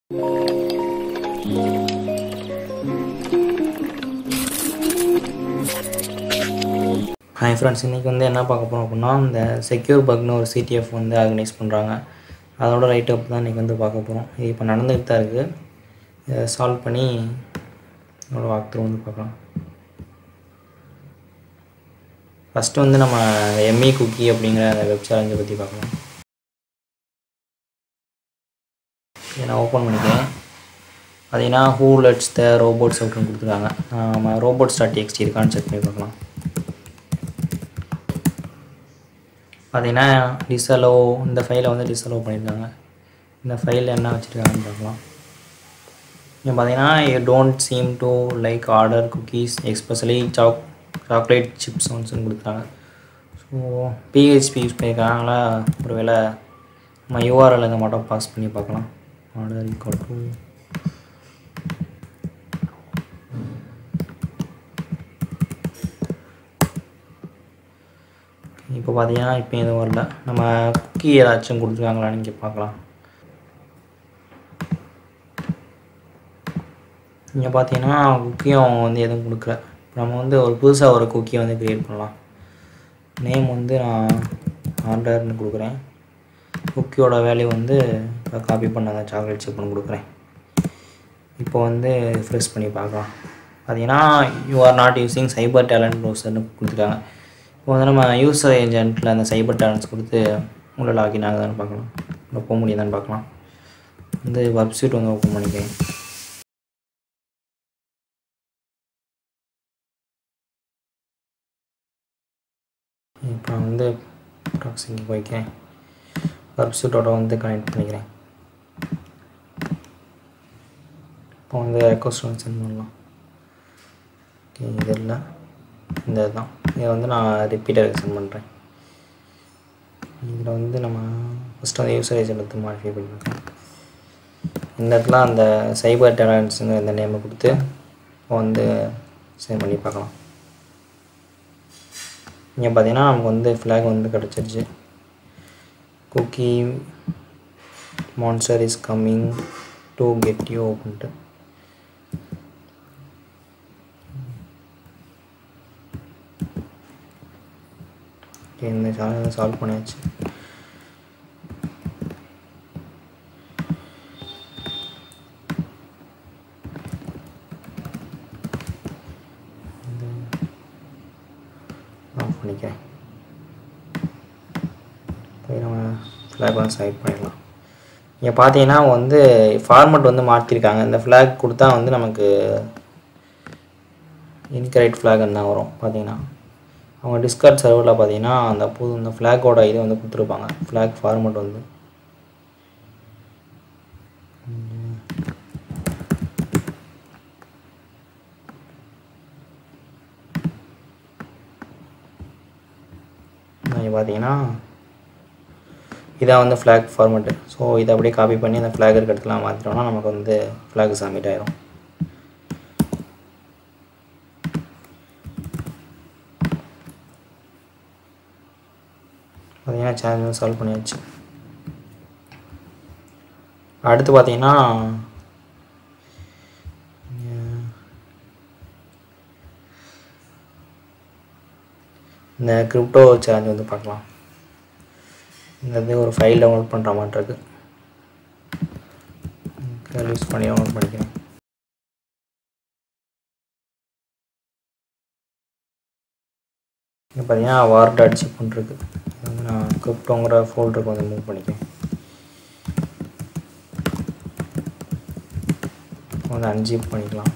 Hi friends இன்றைக்கி வந்து என்ன பார்க்க போகிறோம் அப்படின்னா இந்த செக்யூர் பக்னு ஒரு சிடிஎஃப் வந்து ஆர்கனைஸ் பண்ணுறாங்க அதோட ரைட் அப் தான் இன்றைக்கி வந்து பார்க்க போகிறோம் இது இப்போ நடந்துகிட்டு தான் இருக்குது இதை சால்வ் பண்ணி அதோட வாக் த்ரூ வந்து பார்க்கலாம் ஃபஸ்ட்டு வந்து நம்ம எம்இ குக்கி அப்படிங்கிற அந்த வெப் சேலஞ்சை பற்றி பார்க்கலாம் இதை நான் ஓப்பன் பண்ணிக்கிறேன் பார்த்தீங்கன்னா ஹூ லெட்ஸ் த ரோபோட்ஸ் அப்படின்னு கொடுத்துருக்காங்க நம்ம ரோபோட்ஸ் டாட் எக்ஸ்டி இருக்கான்னு செக் பண்ணி பார்க்கலாம் பார்த்தீங்கன்னா டிஸ்அலோ இந்த ஃபைலை வந்து டிஸ்அலோ பண்ணியிருக்காங்க இந்த ஃபைல் என்ன வச்சுருக்காங்கன்னு பார்க்கலாம் இங்கே பார்த்தீங்கன்னா you don't seem to like order cookies especially choc chocolate chips ஒன்ஸ்னு கொடுத்தாங்க ஸோ பிஹெச்பி யூஸ் பண்ணியிருக்காங்களா ஒரு வேளை நம்ம யூஆர்எல் இந்த மட்டும் பாஸ் பண்ணி பார்க்கலாம் ஆர்டர் ஈக்குவல் டு இப்போ பார்த்தீங்கன்னா இப்போ எதுவும் வரல நம்ம குக்கி ஏதாச்சும் கொடுத்துருக்காங்களான்னு இங்கே பார்க்கலாம் இங்கே பார்த்தீங்கன்னா குக்கியும் அவங்க வந்து எதுவும் கொடுக்கல நம்ம வந்து ஒரு புதுசாக ஒரு குக்கியை வந்து க்ரியேட் பண்ணலாம் நேம் வந்து நான் ஆர்டர்னு கொடுக்குறேன் குக்கியோட வேல்யூ வந்து காப்பி பண்ண அந்த சாக்லேட் சிப்னு கொடுக்குறேன் இப்போ வந்து ஃப்ரெஷ் பண்ணி பார்க்கலாம் பார்த்தீங்கன்னா you are not using cyber talent ப்ரௌசர்னு கொடுத்துருக்காங்க இப்போ வந்து நம்ம யூசர் ஏஜென்ட்டில் அந்த சைபர் டேலண்ட்ஸ் கொடுத்து உள்ள லாகின் ஆகுதான்னு பார்க்கலாம் உள்ள போக முடியுதான்னு பார்க்கலாம் வந்து வெப்சைட் வந்து ஓப்பன் பண்ணிக்கிறேன் இப்போ வந்து ப்ராக்ஸிங் போய்க்கிறேன் வெப்சைட்டோட வந்து கனெக்ட் பண்ணிக்கிறேன் இப்போ வந்து ரெக்வஸ்ட் வந்து சென்ட் பண்ணலாம் ஓகே இது இல்லை இந்த இதுதான் இதை வந்து நான் ரிப்பீட்டருக்கு சென்ட் பண்ணுறேன் இதில் வந்து நம்ம ஃபஸ்ட்டு வந்து யூசர் ஏஜென்ட் எடுத்து மாடிஃபை பண்ணிக்கலாம் இந்த இடத்துல அந்த சைபர் டேலண்ட்ஸுங்கிற இந்த நேமை கொடுத்து இப்போ வந்து சென்ட் பண்ணி பார்க்கலாம் இங்கே பார்த்தீங்கன்னா நமக்கு வந்து ஃப்ளாக் வந்து கிடச்சிருச்சு cookie monster is coming to get you அப்படின்ட்டு இந்த சேனலை சால்வ் பண்ணியாச்சு ஆஃப் பண்ணிக்கிறேன் போய் நம்ம ஃப்ளாக் வந்து செலக்ட் பண்ணிடலாம் இங்கே பார்த்தீங்கன்னா வந்து ஃபார்மெட் வந்து மாற்றிருக்காங்க இந்த ஃப்ளாக் கொடுத்தா வந்து நமக்கு இன்கரெக்ட் ஃப்ளாக்னு தான் வரும் பார்த்தீங்கன்னா அவங்க டிஸ்கார்ட் சர்வரில் பார்த்தீங்கன்னா அந்த புது இந்த ஃப்ளாகோட இது வந்து கொடுத்துருப்பாங்க ஃப்ளாக் ஃபார்மெட் வந்து இங்கே பார்த்தீங்கன்னா இதான் வந்து ஃப்ளாக் ஃபார்மெட்டு ஸோ இதை அப்படியே காப்பி பண்ணி அந்த ஃப்ளாக் இருக்க இடத்துல மாற்றிட்டோம்னா நமக்கு வந்து ஃப்ளாக் சப்மிட் ஆயிரும் பார்த்தீங்கன்னா சேலஞ்ச் சால்வ் பண்ணியாச்சு அடுத்து பார்த்தீங்கன்னா இந்த கிரிப்டோ சேலஞ்ச் வந்து பார்க்கலாம் இந்த இது ஒரு ஃபைல் டவுன்லோட் பண்ணுற மாதிரி இருக்கு யூஸ் பண்ணி டவுன்லோட் பண்ணிக்கிறேன் இங்கே பார்த்தீங்கன்னா வார் டாட் சிப்னு இருக்குது இது வந்து நான் கிரிப்டோங்கிற ஃபோல்டருக்கு வந்து மூவ் பண்ணிக்கிறேன் வந்து அன்ஜிப் பண்ணிக்கலாம்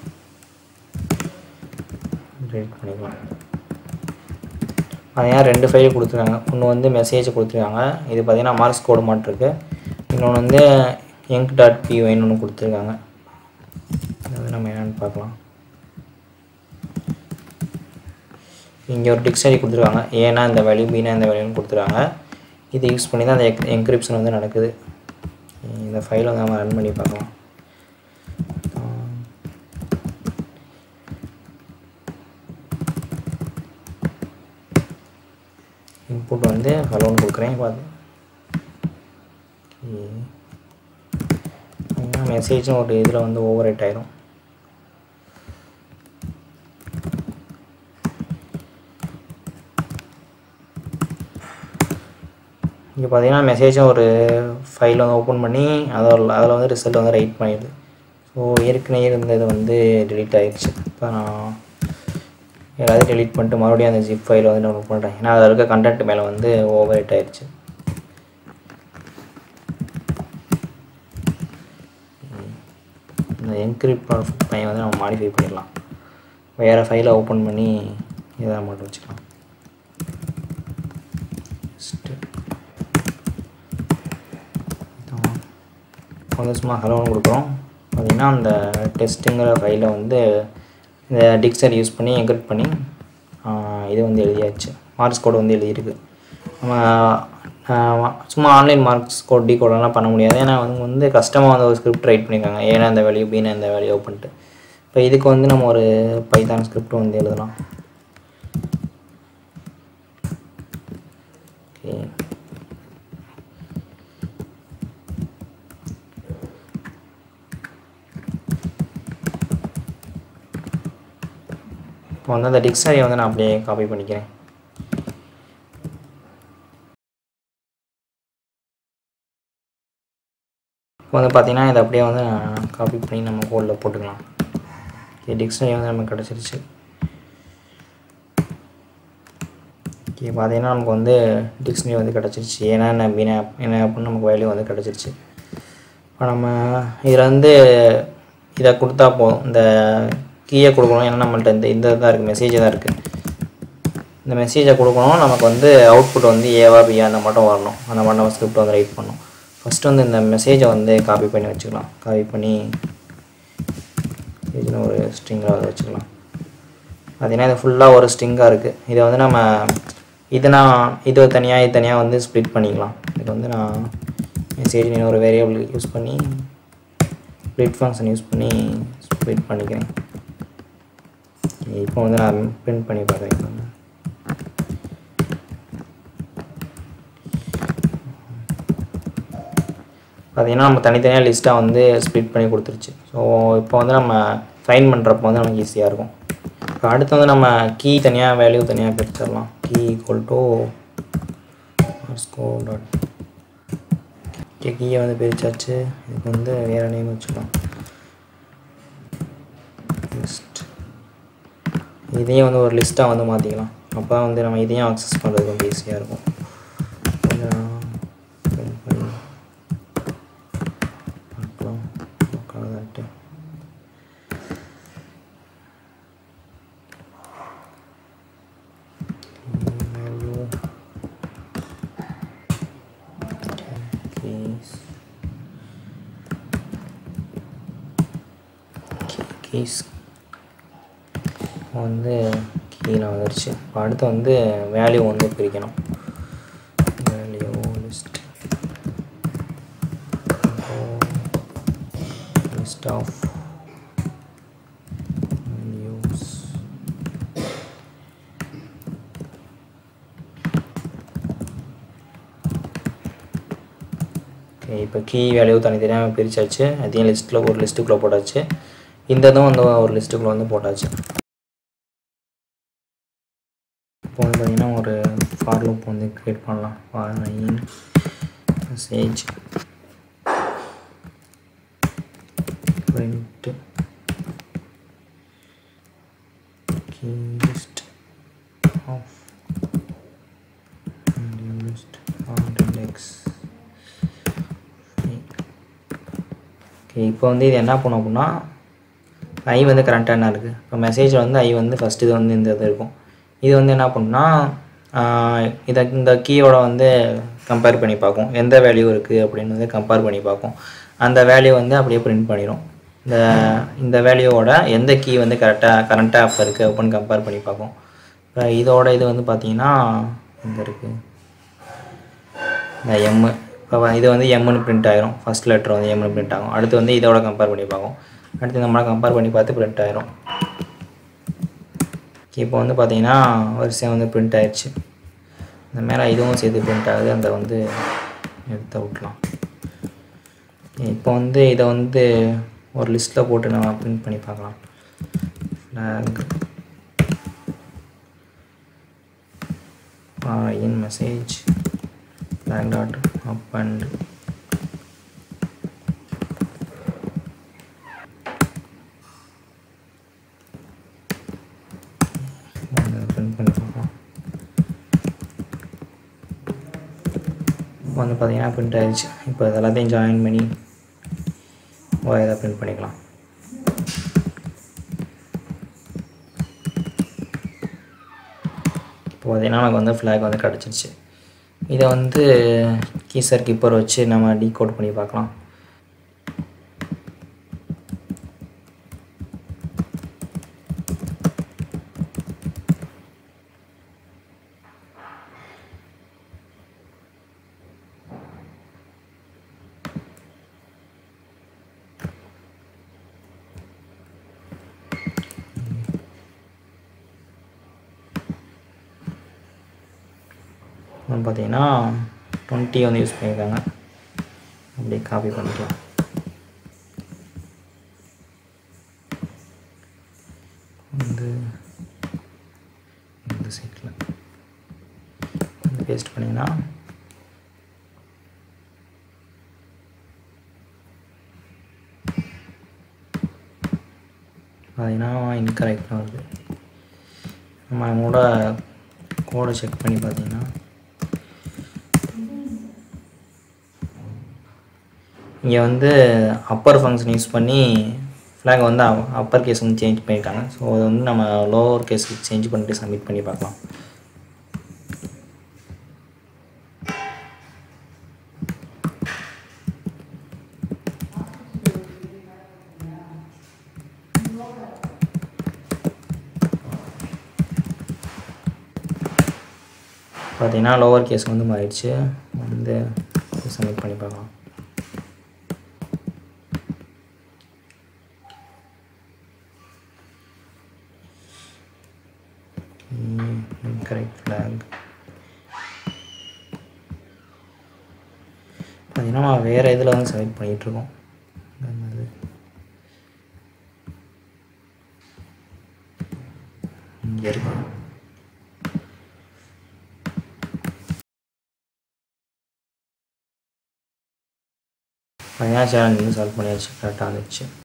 டெலிட் பண்ணிக்கலாம் பார்த்தீங்கன்னா ரெண்டு ஃபைல் கொடுத்துருக்காங்க ஒன்று வந்து மெசேஜ் கொடுத்துருக்காங்க இது பார்த்தீங்கன்னா மார்க்ஸ் கோடு மாட்டிருக்கு இன்னொன்று வந்து எங்க் டாட் பிஒய்னு ஒன்று கொடுத்துருக்காங்க இது வந்து நம்ம என்னென்னு பார்க்கலாம் இங்கே ஒரு டிக்ஷனரி கொடுத்துருக்காங்க ஏன்னா இந்த வேல்யூ பீனா இந்த வேல்யூன்னு கொடுத்துருக்காங்க இதை யூஸ் பண்ணி தான் அந்த எக் என்கிரிப்ஷன் வந்து நடக்குது இந்த ஃபைலை வந்து நம்ம ரன் பண்ணி பார்க்கலாம் இன்புட் வந்து ஹலோன்னு கொடுக்குறேன் பார்த்து மெசேஜும் ஒரு இதில் வந்து ஓவர் ரைட் ஆயிரும் இங்கே பார்த்தீங்கன்னா மெசேஜும் ஒரு ஃபைல் வந்து ஓப்பன் பண்ணி அதில் அதில் வந்து ரிசல்ட் வந்து ரைட் பண்ணிடுது ஸோ ஏற்கனவே இருந்தது வந்து delete ஆயிடுச்சு இப்போ நான் எல்லாத்தையும் delete பண்ணிட்டு மறுபடியும் அந்த ஜிப் ஃபைலை வந்து டவுன்லோட் பண்ணுறேன் ஏன்னா அதில் இருக்க கண்டென்ட் மேலே வந்து ஓவர் ரைட் ஆயிடுச்சு இந்த என்கிரிப்ட் பையன் வந்து நம்ம மாடிஃபை பண்ணிடலாம் வேறு ஃபைலை ஓப்பன் பண்ணி இதை மட்டும் வச்சுக்கலாம் Just இதான். வந்து சும்மா ஹலோன்னு கொடுக்குறோம் பார்த்தீங்கன்னா அந்த டெஸ்ட்டுங்கிற ஃபைலை வந்து இந்த டிக்ஷனரி யூஸ் பண்ணி என்கிரிப்ட் பண்ணி ஆஹ், இது வந்து எழுதியாச்சு மார்க்ஸ் கோடு வந்து எழுதியிருக்கு நம்ம ஆஹ், சும்மா ஆன்லைன் மார்க்ஸ் கோட் டி கோடெல்லாம் பண்ண முடியாது ஏன்னா அவங்க வந்து கஷ்டமாக வந்து ஒரு ஸ்கிரிப்ட் ரைட் பண்ணியிருக்காங்க ஏன்னா இந்த வேல்யூ பீனா இந்த வேல்யூ பண்ணிட்டு இப்போ இதுக்கு வந்து நம்ம ஒரு பைத்தான் ஸ்கிரிப்ட் வந்து எழுதலாம் ஓகே இப்போ வந்து அந்த டிக்ஷனரியை வந்து நான் அப்படியே காப்பி பண்ணிக்கிறேன் இப்போ வந்து பார்த்தீங்கன்னா இதை அப்படியே வந்து நான் காப்பி பண்ணி நம்ம கோடில் போட்டுக்கலாம் ஓகே டிக்ஷனரி வந்து நமக்கு கிடச்சிருச்சு ஓகே பார்த்தீங்கன்னா நமக்கு வந்து டிக்ஷனரி வந்து கிடச்சிருச்சு ஏன்னா என்ன மீனா என்ன அப்படின்னு நமக்கு வேல்யூ வந்து கிடச்சிருச்சு இப்போ நம்ம இதில் வந்து இதை கொடுத்தா போதும் இந்த கீயை கொடுக்கணும் ஏன்னா நம்மள்ட்ட இந்த இந்த தான் இருக்குது மெசேஜ் தான் இருக்குது இந்த மெசேஜை கொடுக்கணும் நமக்கு வந்து அவுட்புட் வந்து ஏவா பியா அந்த மட்டும் வரணும் அந்த மட்டும் நம்ம ஸ்கிரிப்ட் வந்து ரைட் பண்ணணும் ஃபஸ்ட்டு வந்து இந்த மெசேஜை வந்து காப்பி பண்ணி வச்சுக்கலாம் காப்பி பண்ணி இதில் ஒரு ஸ்ட்ரிங்கில் வந்து வச்சுக்கலாம் பார்த்தீங்கன்னா இது ஃபுல்லாக ஒரு ஸ்ட்ரிங்காக இருக்குது இதை வந்து நம்ம இதை நான் இது தனியாக இது தனியாக வந்து ஸ்ப்ளிட் பண்ணிக்கலாம் இது வந்து நான் மெசேஜ் ஒரு வேரியபிள் யூஸ் பண்ணி ஸ்ப்ளிட் ஃபங்க்ஷன் யூஸ் பண்ணி ஸ்ப்ளிட் பண்ணிக்கிறேன் இப்போ வந்து நான் பிரிண்ட் பண்ணி பார்க்குறேன் இப்போ வந்து. பார்த்தீங்கன்னா நம்ம தனித்தனியாக லிஸ்ட்டாக வந்து ஸ்ப்ளிட் பண்ணி கொடுத்துருச்சு ஸோ இப்போ வந்து நம்ம ஃபைன் பண்ணுறப்போ வந்து நமக்கு ஈஸியாக இருக்கும் இப்போ அடுத்து வந்து நம்ம கீ தனியாக வேல்யூ தனியாக பிரிச்சிடலாம் key equal to sco dot okay கீயை வந்து பிரிச்சாச்சு இதுக்கு வந்து வேறு நேம் வச்சுக்கலாம் லிஸ்ட் இதையும் வந்து ஒரு லிஸ்ட்டாக வந்து மாற்றிக்கலாம் அப்போ வந்து நம்ம இதையும் அக்சஸ் பண்ணுறது ரொம்ப ஈஸியாக இருக்கும் கொஞ்சம் print பண்ணி பார்க்கலாம் உட்காந்துட்டு value keys keys வந்து கீழே வந்துருச்சு இப்போ அடுத்து வந்து வேல்யூ வந்து பிரிக்கணும் value list list of values okay இப்போ கீ வேல்யூ தனித்தனியாக பிரிச்சாச்சு அதையும் லிஸ்ட்டில் ஒரு லிஸ்ட்டுக்குள்ளே போட்டாச்சு இந்த இதுவும் வந்து ஒரு லிஸ்ட்டுக்குள்ளே வந்து போட்டாச்சு இப்போ வந்து பார்த்தீங்கன்னா ஒரு ஃபார் லூப் வந்து க்ரியேட் பண்ணலாம் for in message print key list of value list on index okay இப்போ வந்து இது என்ன பண்ணும் அப்படின்னா ஐ வந்து கரண்ட்டாக என்ன இருக்குது இப்போ மெசேஜில் வந்து ஐ வந்து ஃபஸ்ட்டு இது வந்து இந்த இது இருக்கும் இது வந்து என்ன பண்ணுன்னா இதை இந்த கீயோட வந்து கம்பேர் பண்ணி பார்க்கும் எந்த வேல்யூ இருக்குது அப்படின்னு வந்து கம்பேர் பண்ணி பார்க்கும் அந்த வேல்யூ வந்து அப்படியே பிரிண்ட் பண்ணிடும் இந்த இந்த வேல்யூவோட எந்த கீ வந்து கரெக்டாக கரண்ட்டாக அப்போ இருக்குது அப்படின்னு கம்பேர் பண்ணி பார்க்கும் இப்போ இதோட இது வந்து பார்த்தீங்கன்னா இங்கே இருக்குது இந்த எம்மு இப்போ இது வந்து எம்னு பிரிண்ட் ஆயிரும் ஃபர்ஸ்ட் லெட்டர் வந்து எம்னு பிரிண்ட் ஆகும் அடுத்து வந்து இதோட கம்பேர் பண்ணி பார்க்கும் அடுத்து நம்மளால் கம்பேர் பண்ணி பார்த்து பிரிண்ட் ஆயிரும் இப்போ வந்து பார்த்தீங்கன்னா வரிசையாக வந்து பிரிண்ட் ஆயிடுச்சு இந்த மேலே இதுவும் சேர்த்து பிரிண்ட் ஆகுது அந்த வந்து எடுத்து விட்லாம் இப்போ வந்து இதை வந்து ஒரு லிஸ்ட்டில் போட்டு நம்ம பிரிண்ட் பண்ணி பார்க்கலாம் flag in message flag dot append print பண்ணி பார்க்கலாம் இப்போ வந்து பார்த்தீங்கன்னா பிரிண்ட் ஆயிடுச்சு இப்போ இது எல்லாத்தையும் ஜாயின் பண்ணி ஒயரை பிரிண்ட் பண்ணிக்கலாம் இப்போ பார்த்தீங்கன்னா நமக்கு வந்து ஃப்ளாக் வந்து கிடச்சிருச்சு இதை வந்து கீசர் கீப்பர் வச்சு நம்ம டீகோட் பண்ணி பார்க்கலாம் வந்து பார்த்தீங்கன்னா டுவெண்ட்டி வந்து யூஸ் பண்ணியிருக்காங்க அப்படியே காப்பி பண்ணிக்கலாம் வந்து இந்த சைட்டில் வந்து பேஸ்ட் பண்ணிங்கன்னா பார்த்தீங்கன்னா இன்கரெக்டாக வருது நம்ம கூட கோடை செக் பண்ணி பார்த்தீங்கன்னா இங்கே வந்து அப்பர் ஃபங்க்ஷன் யூஸ் பண்ணி ஃப்ளாக் வந்து அப்பர் கேஸ் வந்து சேஞ்ச் பண்ணியிருக்காங்க ஸோ அது வந்து நம்ம லோவர் கேஸுக்கு சேஞ்ச் பண்ணிட்டு சப்மிட் பண்ணி பார்க்கலாம் பார்த்தீங்கன்னா லோவர் கேஸ் வந்து மாறிடுச்சு வந்து சப்மிட் பண்ணி பார்க்கலாம் கரெக்ட் ஃப்ளாக் பார்த்தீங்கன்னா நம்ம வேறு இதில் வந்து செலக்ட் பண்ணிகிட்ருக்கோம் என்னது இங்கே இருக்கு பார்த்தீங்கன்னா சேனல் வந்து சால்வ் பண்ணியாச்சு கரெக்டாக வந்துச்சு